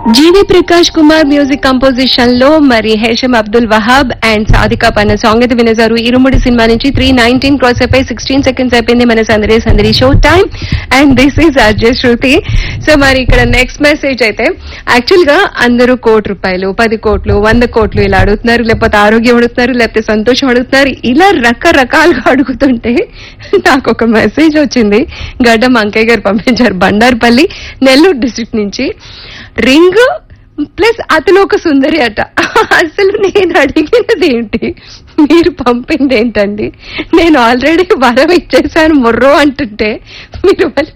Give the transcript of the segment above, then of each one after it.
జీవి Prakash Kumar music composition లో మరి Hesham Abdul Wahab and Sadika పన్న సాంగ్ అయితే వినేశారు ఇరుముడి సినిమా నుంచి త్రీ నైన్టీన్ క్రాస్ అయిపోయి సిక్స్టీన్ సెకండ్స్ అయిపోయింది మన సందరి సందరి show time and this is RJ Shruti so మరి ఇక్కడ నెక్స్ట్ మెసేజ్ అయితే యాక్చువల్ గా అందరూ కోటి రూపాయలు పది కోట్లు వంద కోట్లు ఇలా అడుగుతున్నారు లేకపోతే ఆరోగ్యం అడుగుతున్నారు లేకపోతే సంతోషం అడుగుతున్నారు ఇలా రకరకాలుగా అడుగుతుంటే నాకు ఒక మెసేజ్ వచ్చింది గడ్డం అంకయ్య గారు పంపించారు బండార్పల్లి నెల్లూరు డిస్ట్రిక్ట్ నుంచి రింగ్ ప్లస్ అతను ఒక సుందరి అట అసలు నేను అడిగినది ఏంటి మీరు పంపింది ఏంటండి నేను ఆల్రెడీ వరం ఇచ్చేసాను మొర్రో అంటుంటే మీరు మళ్ళీ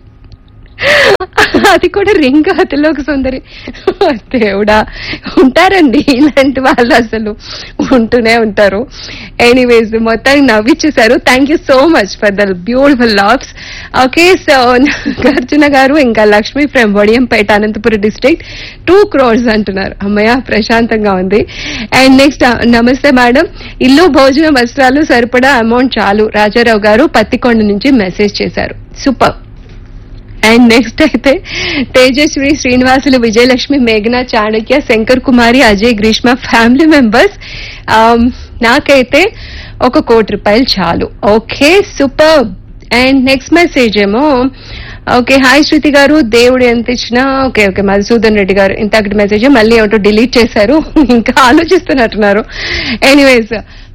అది కూడా రింగ్ అతిలో ఒక సుందరి దేవుడా ఉంటారండి ఇలాంటి వాళ్ళు అసలు ఉంటూనే ఉంటారు ఎనీవేస్ మొత్తానికి నవ్విచ్చేసారు thank you so much for the beautiful laughs okay so Arjuna గారు ఇంకా Lakshmi from Vadiyampeta Anantapur district two crores అంటున్నారు అమ్మయ్య ప్రశాంతంగా ఉంది అండ్ నెక్స్ట్ నమస్తే మేడం ఇల్లు భోజనం వస్త్రాలు సరిపడా అమౌంట్ చాలు రాజారావు గారు పత్తికొండ నుంచి మెసేజ్ చేశారు సూపర్ అండ్ నెక్స్ట్ అయితే తేజస్వి శ్రీనివాసులు విజయలక్ష్మి మేఘన చాణక్య శంకర్ కుమారి అజయ్ గ్రీష్మ ఫ్యామిలీ మెంబర్స్ నాకైతే ఒక కోటి రూపాయలు చాలు okay super and next message ఏమో ఓకే హాయ్ శృతి గారు దేవుడు ఎంత ఇచ్చినా ఓకే ఓకే మధుసూదన్ రెడ్డి గారు ఇంతకటి మెసేజ్ మళ్ళీ ఏమిటో డిలీట్ చేశారు ఇంకా ఆలోచిస్తున్నట్టున్నారు ఎనీవేస్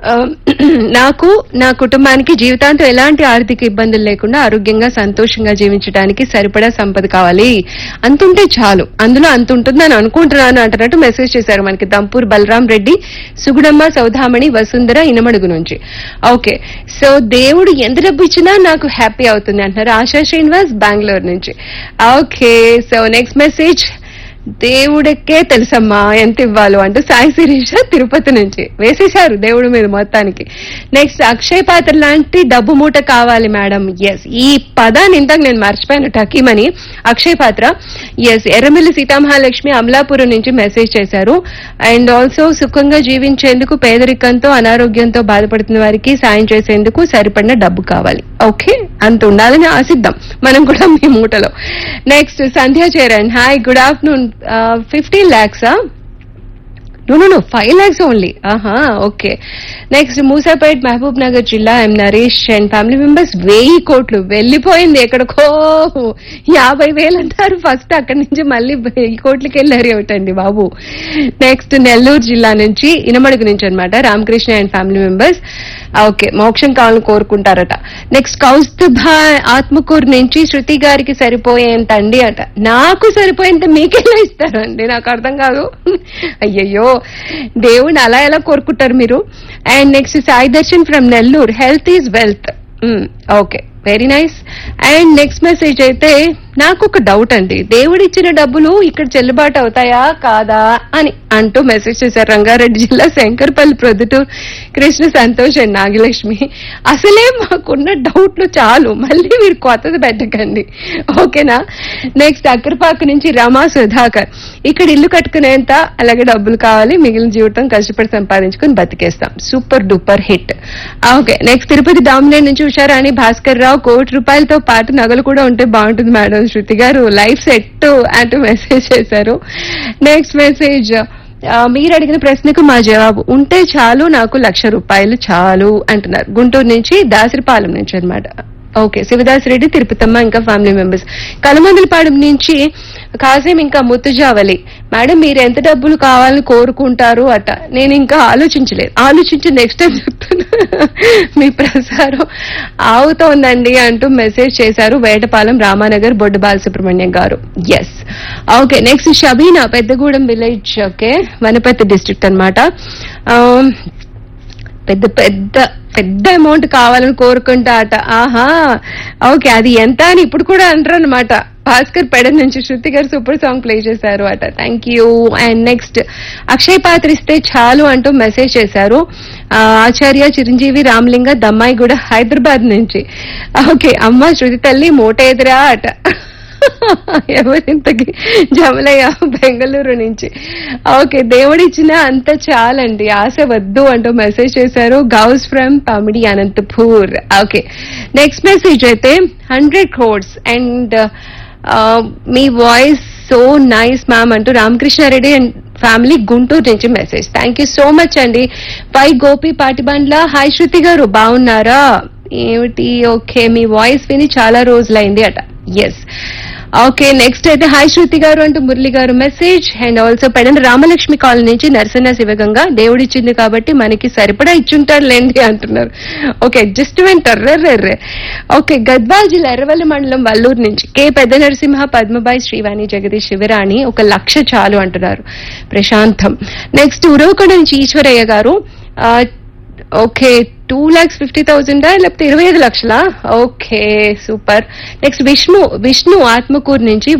నాకు నా కుటుంబానికి జీవితాంతం ఎలాంటి ఆర్థిక ఇబ్బందులు లేకుండా ఆరోగ్యంగా సంతోషంగా జీవించడానికి సరిపడా సంపద కావాలి అంతుంటే చాలు అందులో అంత ఉంటుందని అనుకుంటున్నాను అంటున్నట్టు మెసేజ్ చేశారు మనకి దంపూర్ బలరాం రెడ్డి సుగుడమ్మ సౌధామణి వసుంధర ఇనమడుగు నుంచి ఓకే సో దేవుడు ఎంత డబ్బు ఇచ్చినా నాకు హ్యాపీ అవుతుంది అంటున్నారు ఆశా శ్రీనివాస్ బెంగళూరు నుంచి ఓకే సో నెక్స్ట్ మెసేజ్ దేవుడికే తెలుసమ్మా ఎంత ఇవ్వాలో అంటూ సాయి శిరీష తిరుపతి నుంచి వేసేశారు దేవుడి మీద మొత్తానికి నెక్స్ట్ అక్షయ్ పాత్ర లాంటి డబ్బు మూట కావాలి మేడం ఎస్ ఈ పదాన్ని ఇంతకు నేను మర్చిపోయాను టకీమని అక్షయ్ పాత్ర ఎస్ ఎర్రమిల్లి సీతామహాలక్ష్మి అమలాపురం నుంచి మెసేజ్ చేశారు అండ్ ఆల్సో సుఖంగా జీవించేందుకు పేదరికంతో అనారోగ్యంతో బాధపడుతున్న వారికి సాయం చేసేందుకు సరిపడిన డబ్బు కావాలి ఓకే అంత ఉండాలని ఆశిద్దాం మనం కూడా మీ మూటలో next Sandhya Charan hi good afternoon fifteen ల్యాక్సా no no no five lakhs only ఆహా ఓకే నెక్స్ట్ మూసాపేట్ మహబూబ్ నగర్ జిల్లా M Naresh and family members వెయ్యి కోట్లు వెళ్ళిపోయింది ఎక్కడికో యాభై వేలు అంటారు ఫస్ట్ అక్కడి నుంచి మళ్ళీ వెయ్యి కోట్లకి వెళ్ళారు ఏమిటండి బాబు నెక్స్ట్ నెల్లూరు జిల్లా నుంచి ఇనమడుగు నుంచి అనమాట Ramakrishna and family members okay మోక్షం కావాలని కోరుకుంటారట నెక్స్ట్ కౌస్తుభ ఆత్మకూరు నుంచి శృతి గారికి సరిపోయేంత అండి అట నాకు సరిపోయేంత మీకెలా ఇస్తారండి నాకు అర్థం కాదు అయ్యయ్యో దేవుని అలా ఎలా కోరుకుంటారు మీరు and next Sai Darshan from Nellore health is wealth okay very nice and next message అయితే నాకు ఒక డౌట్ అండి దేవుడు ఇచ్చిన డబ్బులు ఇక్కడ చెల్లుబాటు అవుతాయా కాదా అని అంటూ మెసేజ్ చేశారు రంగారెడ్డి జిల్లా శంకర్పల్లి ప్రొద్దుటూరు కృష్ణ సంతోష్ అండ్ నాగలక్ష్మి అసలే మాకున్న డౌట్లు చాలు మళ్ళీ మీరు కొత్తది పెట్టకండి ఓకేనా నెక్స్ట్ అక్కరపాక నుంచి రమా సుధాకర్ ఇక్కడ ఇల్లు కట్టుకునేంత అలాగే డబ్బులు కావాలి మిగిలిన జీవితం కష్టపడి సంపాదించుకుని బతికేస్తాం super duper hit okay next Tirupati డామినేట్ నుంచి ఉషారాణి భాస్కర్ రావు కోటి రూపాయలతో పాటు నగలు కూడా ఉంటే బాగుంటుంది మేడం శృతి గారు లైఫ్ సెట్ అంటూ మెసేజ్ చేశారు నెక్స్ట్ మెసేజ్ మీరు అడిగిన ప్రశ్నకు మా జవాబు ఉంటే చాలు నాకు లక్ష రూపాయలు చాలు అంటున్నారు గుంటూరు నుంచి దాసరిపాలెం నుంచి అన్నమాట ఓకే శివదాస్ రెడ్డి తిరుపతమ్మ ఇంకా ఫ్యామిలీ మెంబర్స్ కలమందలపాడు నుంచి కాసేం ఇంకా ముత్తుజావలి మేడం మీరు ఎంత డబ్బులు కావాలని కోరుకుంటారు అట నేను ఇంకా ఆలోచించలేదు ఆలోచించి నెక్స్ట్ టైం చెప్తాను మీ ప్రసారం ఆవుతోందండి అంటూ మెసేజ్ చేశారు వేటపాలెం రామానగర్ బొడ్డు బాలసుబ్రహ్మణ్యం గారు yes okay next Shabeena Peddagudem village okay Wanaparthy district అనమాట పెద్ద పెద్ద పెద్ద అమౌంట్ కావాలని కోరుకుంటా అట ఆహా ఓకే అది ఎంత అని ఇప్పుడు కూడా అంటారు అనమాట భాస్కర్ పెడ నుంచి శృతి గారు సూపర్ సాంగ్ ప్లే చేశారు అట thank you and next Akshay పాత్ర ఇస్తే చాలు అంటూ మెసేజ్ చేశారు ఆచార్య చిరంజీవి రామలింగ దమ్మాయి కూడా హైదరాబాద్ నుంచి ఓకే అమ్మ శృతి తల్లి మూట ఎదురా అట ఎవరింతకి జమలయ్య బెంగళూరు నుంచి ఓకే దేవుడిచ్చిన అంత చాలండి ఆశ వద్దు అంటూ మెసేజ్ చేశారు Ghouse from Pamidi Anantapur okay next message అయితే హండ్రెడ్ క్రోడ్స్ అండ్ మీ వాయిస్ సో నైస్ మ్యామ్ అంటూ రామకృష్ణారెడ్డి అండ్ ఫ్యామిలీ గుంటూరు నుంచి message thank you so much అండి పై గోపి పాటిబండ్ల హాయ్ శృతి గారు బాగున్నారా ఏమిటి ఓకే మీ వాయిస్ విని చాలా రోజులైంది అట ఎస్ ఓకే నెక్స్ట్ అయితే హాయ్ శృతి గారు అంటూ మురళి గారు message and also Pedana Ramalakshmi colony నుంచి నరసన్న శివగంగా దేవుడిచ్చింది కాబట్టి మనకి సరిపడా ఇచ్చుంటారులేండి అంటున్నారు ఓకే అడ్జస్ట్మెంట్ అర్రర్రెర్రే ఓకే గద్వాల్ జిల్లా ఎర్రవల్లి మండలం వల్లూరు నుంచి కే పెద్ద నరసింహ పద్మబాయి శ్రీవాణి జగదీష్ శివరాణి ఒక లక్ష చాలు అంటున్నారు ప్రశాంతం నెక్స్ట్ ఉరవకొండ నుంచి ఈశ్వరయ్య గారు ఆ, ఓకే టూ లాక్స్ ఫిఫ్టీ థౌసండా లేకపోతే ఇరవై ఐదు లక్షలా okay super next Vishnu Vishnu Atmakur నుంచి